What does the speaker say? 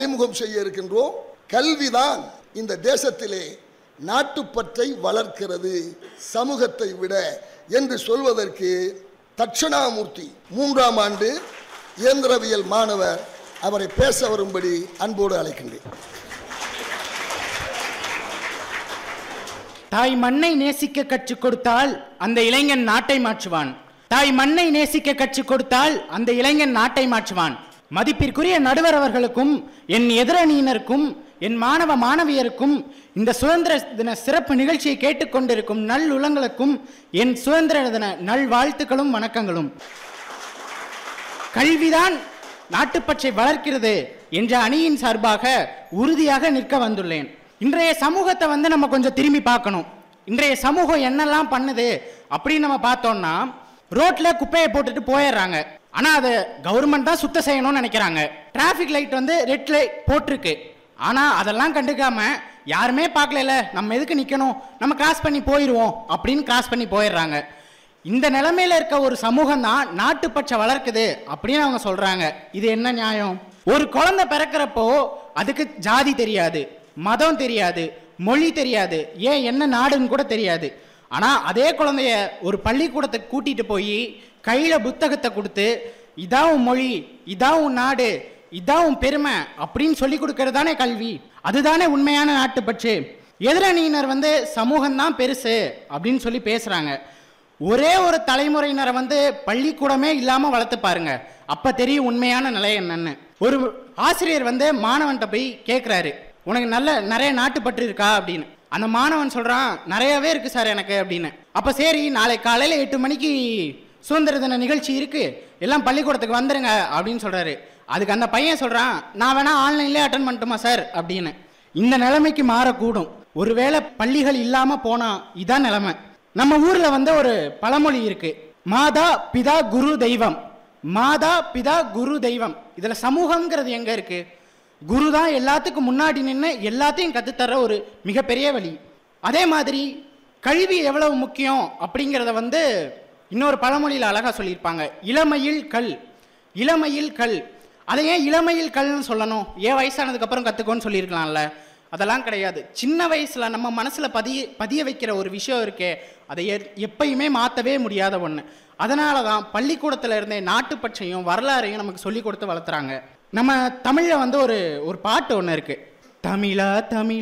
அறிமுகம் செய்ய இருக்கின்றோம் கல்விதான் இந்த தேசத்திலே நாட்டுப்பற்றை வளர்க்கிறது சமூகத்தை விட என்று சொல்வதற்கு தட்சணாமூர்த்தி மூன்றாம் ஆண்டு இயந்திரவியல் மாணவர் அவரை பேச வரும்படி அன்போடு அழைக்கின்றேன் தாய் மண்ணை நேசிக்க கற்றுக் கொடுத்தால் அந்த இளைஞன் நாட்டை மாற்றுவான் தாய் மண்ணை நேசிக்க கற்றுக் கொடுத்தால் அந்த இளைஞன் நாட்டை மாற்றுவான் மதிப்பிற்குரிய நடுவர் அவர்களுக்கும் என் எதிரணியினருக்கும் என் மாணவ மாணவியருக்கும் இந்த சுதந்திர தின சிறப்பு நிகழ்ச்சியை கேட்டுக்கொண்டிருக்கும் நல்லுளங்களுக்கும் என் சுதந்திர தின நல்வாழ்த்துக்களும் வணக்கங்களும் கல்விதான் நாட்டுப்பற்றை வளர்க்கிறது என்ற அணியின் சார்பாக உறுதியாக நிற்க வந்துள்ளேன் இன்றைய சமூகத்தை வந்து நம்ம கொஞ்சம் திரும்பி பார்க்கணும் இன்றைய சமூகம் என்னெல்லாம் பண்ணுது அப்படின்னு நம்ம பார்த்தோம்னா ரோட்ல குப்பையை போட்டுட்டு போயிடுறாங்க ஆனா அதை கவர்மெண்ட் தான் சுத்தம் செய்யணும்னு நினைக்கிறாங்க டிராஃபிக் லைட் வந்து ரெட் லைட் போட்டிருக்கு ஆனா அதெல்லாம் கண்டுக்காம யாருமே பார்க்கல நம்ம எதுக்கு நிக்கணும் நம்ம கிராஸ் பண்ணி போயிடுவோம் அப்படின்னு கிராஸ் பண்ணி போயிடுறாங்க இந்த நிலைமையில இருக்க ஒரு சமூகம் தான் நாட்டுப்பற்றை வளர்க்குது அப்படின்னு அவங்க சொல்றாங்க இது என்ன நியாயம் ஒரு குழந்தை பிறக்கிறப்போ அதுக்கு ஜாதி தெரியாது மதம் தெரியாது மொழி தெரியாது ஏன் என்ன நாடுன்னு கூட தெரியாது ஆனா அதே குழந்தைய ஒரு பள்ளிக்கூடத்துக்கு கூட்டிட்டு போய் கையில புத்தகத்தை கொடுத்து இதான் உன் மொழி இதான் உன் நாடு இதான் உன் பெருமை அப்படின்னு சொல்லி கொடுக்கறது தானே கல்வி அதுதானே உண்மையான நாட்டுப்பற்று எதிரணியினர் வந்து சமூகம் தான் பெருசு அப்படின்னு சொல்லி பேசுறாங்க ஒரே ஒரு தலைமுறையினரை வந்து பள்ளிக்கூடமே இல்லாம வளர்த்து பாருங்க அப்ப தெரியும் உண்மையான நிலை என்னன்னு ஒரு ஆசிரியர் வந்து மாணவன்கிட்ட போய் கேட்குறாரு உனக்கு நல்ல நிறைய நாட்டுப்பற்று இருக்கா அப்படின்னு அந்த மாணவன் சொல்றான் நிறையவே இருக்கு சார் எனக்கு அப்படின்னு அப்ப சரி நாளை காலையில எட்டு மணிக்கு சுதந்திர தின நிகழ்ச்சி இருக்கு எல்லாம் பள்ளிக்கூடத்துக்கு வந்துருங்க அப்படின்னு சொல்றாரு அதுக்கு அந்த பையன் சொல்றான் நான் வேணா ஆன்லைன்லேயே அட்டன் பண்ணட்டுமா சார் அப்படின்னு இந்த நிலைமைக்கு மாறக்கூடும் ஒருவேளை பள்ளிகள் இல்லாம போனா இதான் நிலைமை நம்ம ஊர்ல வந்து ஒரு பழமொழி இருக்கு மாதா பிதா குரு தெய்வம் மாதா பிதா குரு தெய்வம் இதுல சமூகம்ங்கிறது எங்க இருக்கு குரு தான் எல்லாத்துக்கும் முன்னாடி நின்று எல்லாத்தையும் கத்துத்தர ஒரு மிகப்பெரிய வழி அதே மாதிரி கல்வி எவ்வளவு முக்கியம் அப்படிங்கிறத வந்து இன்னொரு பழமொழியில் அழகா சொல்லியிருப்பாங்க இளமையில் கல் இளமையில் கல் அதை ஏன் இளமையில் கல்னு சொல்லணும் ஏன் வயசானதுக்கு அப்புறம் கத்துக்கோன்னு சொல்லியிருக்கலாம்ல அதெல்லாம் கிடையாது சின்ன வயசுல நம்ம மனசுல பதிய பதிய வைக்கிற ஒரு விஷயம் இருக்கே அதை எ- எப்பயுமே மாற்றவே முடியாத ஒன்று அதனால தான் பள்ளிக்கூடத்துல இருந்தே நாட்டுப்பற்றையும் வரலாறையும் நமக்கு சொல்லி கொடுத்து வளர்த்துறாங்க நம்ம தமிழ்ல வந்து ஒரு ஒரு பாட்டு ஒன்று இருக்கு தமிழா தமிழ்